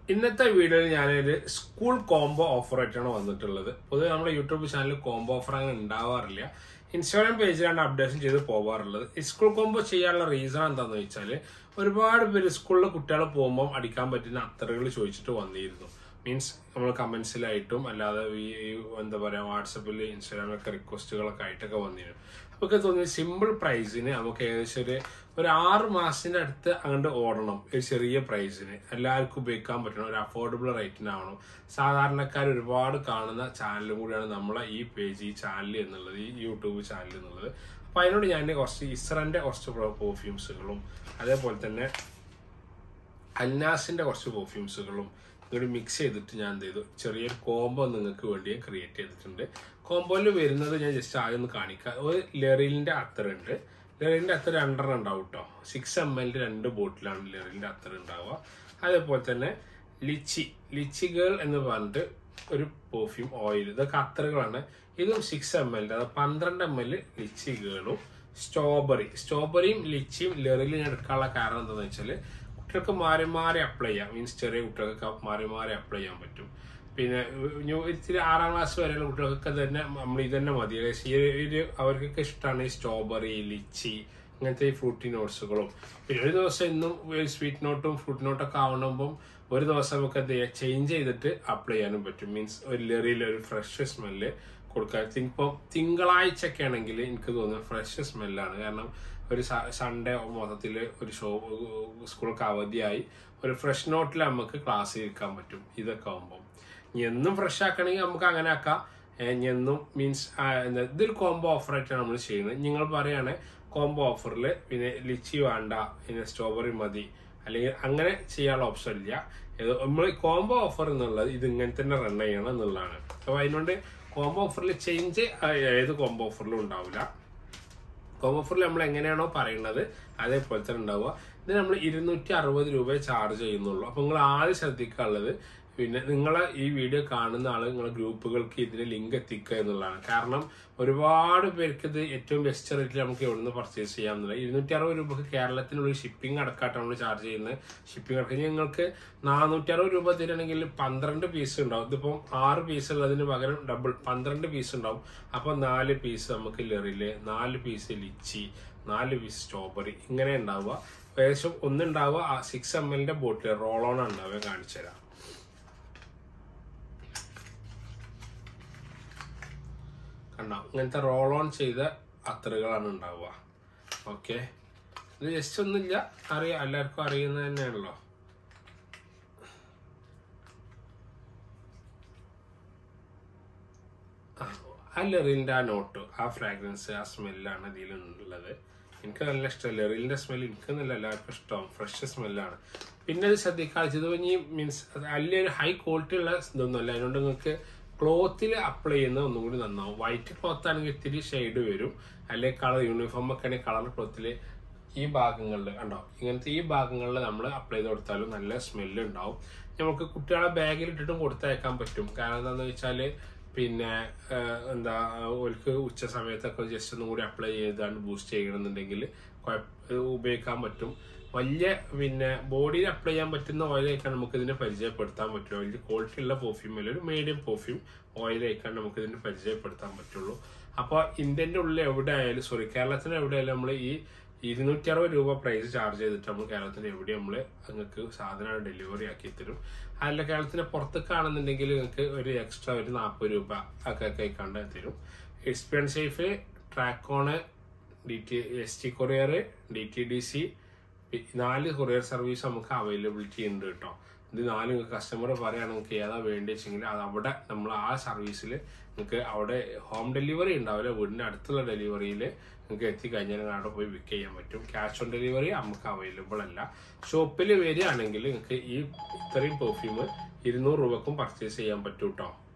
ഇന്നത്തെ വീഡിയോയിൽ ഞാനൊരു സ്കൂൾ കോംബോ ഓഫർ ആയിട്ടാണ് വന്നിട്ടുള്ളത് പൊതുവെ നമ്മുടെ യൂട്യൂബ് ചാനലിൽ കോംബോ ഓഫർ അങ്ങനെ ഉണ്ടാവാറില്ല ഇൻസ്റ്റാഗ്രാം പേജിലാണ് അപ്ഡേഷൻ ചെയ്ത് പോകാറുള്ളത് ഈ സ്കൂൾ കോംബോ ചെയ്യാനുള്ള റീസൺ എന്താണെന്ന് വെച്ചാൽ ഒരുപാട് പേര് സ്കൂളിലെ കുട്ടികൾ പോകുമ്പോൾ അടിക്കാൻ പറ്റുന്ന അത്തറുകൾ ചോദിച്ചിട്ട് വന്നിരുന്നു മീൻസ് നമ്മൾ കമന്റ്സിലായിട്ടും അല്ലാതെ ഈ ഈ എന്താ പറയുക വാട്സപ്പിൽ ഇൻസ്റ്റാഗ്രാമിലൊക്കെ റിക്വസ്റ്റുകളൊക്കെ ആയിട്ടൊക്കെ വന്നിരുന്നു അപ്പൊ ഒക്കെ തോന്നി സിമ്പിൾ പ്രൈസിന് നമുക്ക് ഏകദേശം ഒരു ഒരു ആറ് മാസത്തിന്റെ അടുത്ത് അങ്ങോട്ട് ഓടണം ഒരു ചെറിയ പ്രൈസിന് എല്ലാവർക്കും ഉപയോഗിക്കാൻ പറ്റണം ഒരു അഫോർഡബിൾ റേറ്റിനാവണം സാധാരണക്കാർ ഒരുപാട് കാണുന്ന ചാനലും കൂടിയാണ് നമ്മളെ ഈ പേജ് ഈ ചാനൽ എന്നുള്ളത് ഈ യൂട്യൂബ് ചാനൽ എന്നുള്ളത് അപ്പൊ അതിനോട് ഞാൻ കുറച്ച് ഇസ്രന്റെ കുറച്ച് പെർഫ്യൂംസുകളും അതേപോലെ തന്നെ അന്നാസിന്റെ കുറച്ച് പെർഫ്യൂംസുകളും ഇങ്ങോട്ട് മിക്സ് ചെയ്തിട്ട് ഞാൻ എന്ത് ചെയ്തു ചെറിയൊരു കോംബോ നിങ്ങൾക്ക് വേണ്ടി ക്രിയേറ്റ് ചെയ്തിട്ടുണ്ട് കോംബോയിൽ വരുന്നത് ഞാൻ ജസ്റ്റ് ആദ്യം ഒന്ന് കാണിക്കാം ഒരു ലെറിലിന്റെ അത്തറുണ്ട് ലെറിലിന്റെ അത്തർ രണ്ടെണ്ണം ഉണ്ടാവും കേട്ടോ സിക്സ് എം എല്ലിന്റെ രണ്ട് ബോട്ടിലാണ് ലെറിലിന്റെ അത്തർ ഉണ്ടാവുക അതേപോലെ തന്നെ ലിച്ചി ലിച്ചി ഗേൾ എന്ന് പറഞ്ഞിട്ട് ഒരു പെർഫ്യൂം ഓയിൽ ഇതൊക്കെ അത്തറുകളാണ് ഇതും സിക്സ് എം എല്ലിന്റെ അത് പന്ത്രണ്ട് എം എൽ ലിച്ചി ഗേളും സ്ട്രോബെറി സ്ട്രോബെറിയും ലിച്ചിയും ലെറിലും ഞാൻ എടുക്കാനുള്ള കാരണം എന്താണെന്ന് വെച്ചാൽ കുട്ടികൾക്ക് മാറി മാറി അപ്ലൈ ചെയ്യാം മീൻസ് ചെറിയ കുട്ടികൾക്ക് മാറി മാറി അപ്ലൈ ചെയ്യാൻ പറ്റും പിന്നെ ഇനി ഇത്തിരി ആറാം ക്ലാസ് വരെയുള്ള കുട്ടികൾക്കൊക്കെ തന്നെ നമ്മൾ ഇത് തന്നെ മതി ഏകദേശം ഈ ഒരു- ഒരു അവർക്കൊക്കെ ഇഷ്ടമാണ് ഈ സ്ട്രോബെറി ലിച്ചി ഇങ്ങനത്തെ ഈ ഫ്രൂട്ടി നോട്ട്സുകളും പിന്നെ ഒരു ദിവസം ഇന്നും സ്വീറ്റ് നോട്ടും ഫ്രൂട്ട് നോട്ടൊക്കെ ആവണമ്പം ഒരു ദിവസം നമുക്ക് എന്ത് ചെയ്യാം ചേഞ്ച് ചെയ്തിട്ട് അപ്ലൈ ചെയ്യാനും പറ്റും മീൻസ് ഒരു ലെറിയിൽ ഒരു ഫ്രഷ് സ്മെല്ല് കൊടുക്കാൻ ഇപ്പം തിങ്കളാഴ്ചയൊക്കെ ആണെങ്കിൽ എനിക്ക് തോന്നുന്നത് ഫ്രഷ് സ്മെല്ലാണ് കാരണം ഒരു സൺഡേ മൊത്തത്തിൽ ഒരു ഷോ സ്കൂളൊക്കെ അവധിയായി ഒരു ഫ്രഷ് നോട്ടിൽ നമുക്ക് ക്ലാസ് ഇരിക്കാൻ പറ്റും ഇതൊക്കെ ആകുമ്പോൾ ഇനി എന്നും ഫ്രഷ് ആക്കണമെങ്കിൽ നമുക്ക് അങ്ങനെ ആക്കാം ഏഹ് ഇനി എന്നും മീൻസ് ഇതൊരു കോംബോ ഓഫർ ആയിട്ടാണ് നമ്മൾ ചെയ്യുന്നത് നിങ്ങൾ പറയുകയാണ് കോംബോ ഓഫറിൽ പിന്നെ ലിച്ചി വേണ്ട പിന്നെ സ്ട്രോബെറി മതി അല്ലെങ്കിൽ അങ്ങനെ ചെയ്യാനുള്ള ഓപ്ഷൻ ഇല്ല ഇത് നമ്മൾ കോംബോ ഓഫർ എന്നുള്ളത് ഇത് ഇങ്ങനെ തന്നെ റൺ ചെയ്യണം എന്നുള്ളതാണ് അപ്പോൾ അതിനോണ്ട് കോംബോ ഓഫറിൽ ചേഞ്ച് ഏത് കോംബോ ഓഫറിലും ഉണ്ടാവില്ല കോംബോ ഓഫറിൽ നമ്മൾ എങ്ങനെയാണോ പറയുന്നത് അതേപോലെ തന്നെ ഉണ്ടാവുക ഇത് നമ്മൾ ഇരുന്നൂറ്റി അറുപത് രൂപ ചാർജ് ചെയ്യുന്നുള്ളൂ അപ്പൊ നിങ്ങൾ ആദ്യം ശ്രദ്ധിക്കാനുള്ളത് പിന്നെ നിങ്ങളെ ഈ വീഡിയോ കാണുന്ന ആള് നിങ്ങളെ ഗ്രൂപ്പുകൾക്ക് ഇതിന് ലിങ്ക് എത്തിക്കുക എന്നുള്ളതാണ് കാരണം ഒരുപാട് പേർക്ക് ഇത് ഏറ്റവും ബെസ്റ്റ് റേറ്റിൽ നമുക്ക് എവിടെ നിന്ന് പർച്ചേസ് ചെയ്യാമെന്നില്ല ഇരുന്നൂറ്റി അറുപത് രൂപക്ക് കേരളത്തിനുള്ളിൽ ഷിപ്പിംഗ് അടക്കാട്ട് നമ്മൾ ചാർജ് ചെയ്യുന്നത് ഷിപ്പിംഗ് അടക്കം നിങ്ങൾക്ക് നാനൂറ്റി അറുപത് രൂപ തരുകയാണെങ്കിൽ പന്ത്രണ്ട് പീസ് ഉണ്ടാവും ഇതിപ്പം ആറ് പീസ് ഉള്ളതിന് പകരം ഡബിൾ പന്ത്രണ്ട് പീസ് ഉണ്ടാവും അപ്പൊ നാല് പീസ് നമുക്ക് ലെറില് നാല് പീസ് ലിച്ചി നാല് പീസ് സ്ട്രോബെറി ഇങ്ങനെ ഉണ്ടാവുക ഏകദേശം ഒന്നുണ്ടാവുക സിക്സ് എം എല്ലിന്റെ ബോട്ടിൽ റോൾ ഓൺ ഉണ്ടാവുക കാണിച്ചു തരാം കണ്ടോ ഇങ്ങനത്തെ റോൾ ഓൺ ചെയ്ത അത്തറുകളാണ് ഉണ്ടാവുക ഓക്കെ ഇത് ജസ്റ്റ് ഒന്നുമില്ല അറിയാം എല്ലാവർക്കും അറിയുന്നത് തന്നെയാണല്ലോ ആ, ആ ലെറിലിന്റെ ആ നോട്ട് ആ ഫ്രാഗ്രൻസ് ആ സ്മെല്ലാണ് ഇതിലുള്ളത് എനിക്ക് നല്ല ഇഷ്ടം ലെറിലിന്റെ സ്മെൽ എനിക്ക് നല്ല എല്ലാവർക്കും ഇഷ്ടം ഫ്രഷ് സ്മെല്ലാണ് പിന്നെ ഇത് ശ്രദ്ധിക്കാതെ ഇത് ഇനി മീൻസ് വലിയ ഒരു ഹൈ ക്വാളിറ്റി ഉള്ള ഇതൊന്നുമല്ല അതുകൊണ്ട് നിങ്ങൾക്ക് ക്ലോത്തിൽ അപ്ലൈ ചെയ്യുന്നത് ഒന്നും കൂടി നന്നാവും വൈറ്റ് ക്ലോത്ത് ആണെങ്കിൽ ഇത്തിരി ഷെയ്ഡ് വരും അല്ലെങ്കിൽ കളർ യൂണിഫോം ഒക്കെ ആണെങ്കിൽ കളർ ക്ലോത്തിൽ ഈ ഭാഗങ്ങളിൽ കണ്ടോ ഇങ്ങനത്തെ ഈ ഭാഗങ്ങളിൽ നമ്മൾ അപ്ലൈ ചെയ്ത് കൊടുത്താലും നല്ല സ്മെല്ല് ഉണ്ടാവും നമുക്ക് കുട്ടികളെ ബാഗിൽ ഇട്ടിട്ടും കൊടുത്തയക്കാൻ പറ്റും കാരണം എന്താണെന്ന് വെച്ചാൽ പിന്നെ ആഹ്, എന്താ ഓർക്ക് ഉച്ച സമയത്തൊക്കെ ജസ്റ്റ് ഒന്നും കൂടി അപ്ലൈ ചെയ്താണ്ട് ബൂസ്റ്റ് ചെയ്യണമെന്നുണ്ടെങ്കിൽ കുഴപ്പ- ഉപയോഗിക്കാൻ പറ്റും വലിയ പിന്നെ ബോഡിയിൽ അപ്ലൈ ചെയ്യാൻ പറ്റുന്ന ഓയിലേക്കാണ് നമുക്ക് ഇതിനെ പരിചയപ്പെടുത്താൻ പറ്റുള്ളൂ വലിയ ക്വാളിറ്റി ഉള്ള പെർഫ്യൂം അല്ല ഒരു മീഡിയം പെർഫ്യൂം ഓയിലേക്കാണ് നമുക്ക് ഇതിനെ പരിചയപ്പെടുത്താൻ പറ്റുള്ളൂ അപ്പോൾ ഇന്ത്യൻ്റെ ഉള്ളിൽ എവിടെ ആയാലും സോറി കേരളത്തിന് എവിടെ ആയാലും നമ്മൾ ഈ ഇരുന്നൂറ്റി അറുപത് രൂപ പ്രൈസ് ചാർജ് ചെയ്തിട്ട് നമ്മൾ കേരളത്തിന് എവിടെ നമ്മൾ നിങ്ങൾക്ക് സാധനം ഡെലിവറി ആക്കി തരും അല്ല കേരളത്തിന് പുറത്തേക്കാണെന്നുണ്ടെങ്കിൽ നിങ്ങൾക്ക് ഒരു എക്സ്ട്രാ ഒരു നാൽപ്പത് രൂപ ഒക്കെ കൈക്കാണ്ട് തരും experience safe Trackon D T S T courier D T D C നാല് കൊറിയർ സർവീസ് നമുക്ക് അവൈലബിലിറ്റി ഉണ്ട് കേട്ടോ ഇത് നാല് കസ്റ്റമർ പറയുകയാണെങ്കിൽ നിങ്ങൾക്ക് ഏതാ വേണ്ടി വെച്ചെങ്കിൽ അത് അവിടെ നമ്മൾ ആ സർവീസിൽ നിങ്ങൾക്ക് അവിടെ ഹോം ഡെലിവറി ഉണ്ടാവില്ല വീടിൻ്റെ അടുത്തുള്ള ഡെലിവറിയിൽ നിങ്ങൾക്ക് എത്തിക്കഴിഞ്ഞാൽ നിങ്ങൾ അവിടെ പോയി പിക്ക് ചെയ്യാൻ പറ്റും ക്യാഷ് ഓൺ ഡെലിവറി നമുക്ക് അവൈലബിൾ അല്ല ഷോപ്പിൽ വരികയാണെങ്കിൽ നിങ്ങൾക്ക് ഈ ഇത്രയും പെർഫ്യൂം ഇരുന്നൂറ് രൂപക്കും പർച്ചേസ് ചെയ്യാൻ പറ്റും കേട്ടോ